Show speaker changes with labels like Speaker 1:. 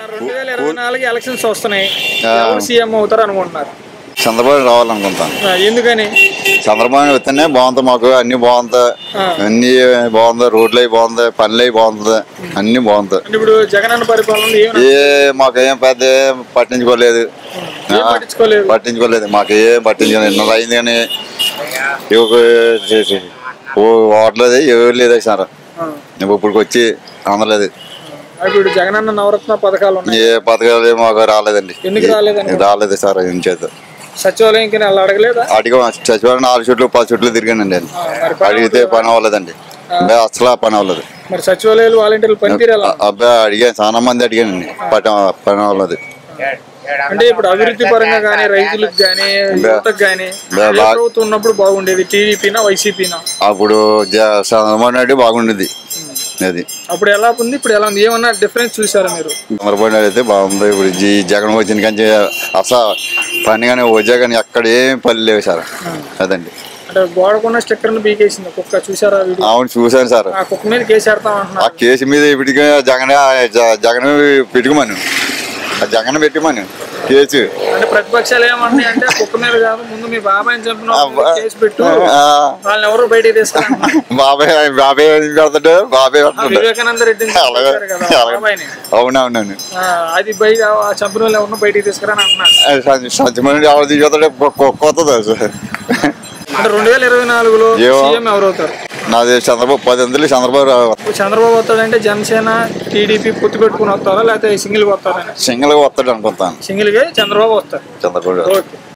Speaker 1: రెండు వేల ఇరవై నాలుగు ఎలక్షన్స్ వస్తున్నాయి
Speaker 2: ఆ.
Speaker 1: ఎవరు సీఎం అవుతారు అనుకుంటున్నారు
Speaker 2: చంద్రబాబు రావాలనుకుంటాను
Speaker 1: ఆ, ఎందుకని
Speaker 2: చంద్రబాబు వస్తేనే బాగుంది మాకు అన్ని బాగుంది
Speaker 1: ఆ.
Speaker 2: అన్ని బాగుంది రోడ్లు అవి బాగుంది పనులు అవి బాగుంది అన్ని బాగుంది
Speaker 1: అంటే ఇప్పుడు జగనన్న పరిపాలన ఏం
Speaker 2: ఏ మాకేం పెద్ద ఏం పట్టించుకోలేదు
Speaker 1: ఏం
Speaker 2: ఆ,
Speaker 1: పట్టించుకోలేదు
Speaker 2: పట్టించుకోలేదు మాకు ఏం పట్టించుకోలేదు ఎన్నో అయింది కానీ ఇవ్వకు- ఓ ఓట్లేదు ఏం లేదు సార్
Speaker 1: ఆ.
Speaker 2: ఇప్పుడు వచ్చి అందలేదు
Speaker 1: ఇప్పుడు జగనన్న నవరత్న పథకాలు ఉన్నాయి
Speaker 2: ఏ పథకాలు ఏం మాకు రాలేదండి
Speaker 1: ఎందుకు రాలేదండి?
Speaker 2: రాలేదు సార్ ఏం చేత
Speaker 1: సచివాలయంకి వాళ్ళు అడగలేదా
Speaker 2: అడిగా చచ్చిపోయిన నాలుగు చుట్లు పది చుట్లు తిరిగానండి నేను
Speaker 1: ఆ, మరి పని
Speaker 2: అడిగితే పని అవ్వలేదండి అబ్బాయి అసలు పని అవ్వలేదు
Speaker 1: మరి సచివాలయాలు వాలంటీర్లు పనితీరు ఎలా ఉంది?
Speaker 2: అబ్బాయి అడిగాను చాలా మంది అడిగానండి పని పని అవ్వలేదు
Speaker 1: అంటే ఇప్పుడు అభివృద్ధి పరంగా కానీ రైతులకు కానీ యువతకు కానీ
Speaker 2: బా-
Speaker 1: ఏ
Speaker 2: బా-
Speaker 1: ప్రభుత్వం ఉన్నప్పుడు బాగుండేది టీడీపీనా వైసీపీనా
Speaker 2: అప్పుడు జ- చంద్రబాబు నాయుడు బాగుండేది అది
Speaker 1: అప్పుడు ఎలా ఉంది ఇప్పుడు ఎలా ఉంది ఏమన్నా డిఫరెన్స్ చూసారా మీరు
Speaker 2: చంద్రబాబు నాయుడు అయితే బాగుంది ఇప్పుడు జీ జగన్ వచ్చిన కానీ అసలు పని కానీ వచ్చా కానీ అక్కడ ఏం పని లేవు సార్ అదండి
Speaker 1: అంటే గోడకున్న స్టిక్కర్ని పీకేసింది కుక్క చూసారా వీడియో
Speaker 2: అవును చూశాను సార్
Speaker 1: ఆ కుక్క మీద కేసు పెడతాం
Speaker 2: ఆ
Speaker 1: అంటున్నారు
Speaker 2: కేసు మీద ఇప్పటికే జగన్ జ- జగన్ పెట్టుకోమను ఆ జగన్ పెట్టమను కేసు
Speaker 1: అంటే ప్రతిపక్షాలు ఏమంటున్నాయి అంటే కుక్క మీద కాదు ముందు మీ బాబాయ్ చంపిన వాళ్ళ మీద కేసు పెట్టు
Speaker 2: ఆ,
Speaker 1: వాళ్ళని ఎవరు బయటికి తీసుకురంటున్నారు
Speaker 2: బాబాయ్ బాబాయ్ ఏం పెడతాడు బాబాయ్
Speaker 1: ఆ
Speaker 2: పెడతాడు
Speaker 1: వివేకానంద రెడ్డిని
Speaker 2: అలాగే
Speaker 1: తీసుకొచ్చారు కదా
Speaker 2: అలాగే.
Speaker 1: బాబాయ్ని
Speaker 2: అవునవునవును
Speaker 1: ఆ, అది బయట ఆ చంపిన వాళ్ళు ఎవరిని బయటికి తీసుకురని అంటున్నారు
Speaker 2: సత్యమని ఎవరు తీసుకొస్తాడు కొత్తది సార్
Speaker 1: అంటే రెండు వేల ఇరవై నాలుగులో
Speaker 2: ఏమో.
Speaker 1: సీఎం ఎవరు అవుతారు
Speaker 2: నాది చంద్రబాబు పది వందలు చంద్రబాబు రావు.
Speaker 1: ఇప్పుడు చంద్రబాబు వస్తాడంటే జనసేన టీడీపీ పొత్తు పెట్టుకుని వస్తారా లేకపోతే సింగిల్ వస్తారని
Speaker 2: సింగిల్గా వస్తాడు అనుకుంటాను
Speaker 1: సింగిల్ గా చంద్రబాబు వస్తారు
Speaker 2: చంద్రబాబు రావు.
Speaker 1: ఓకే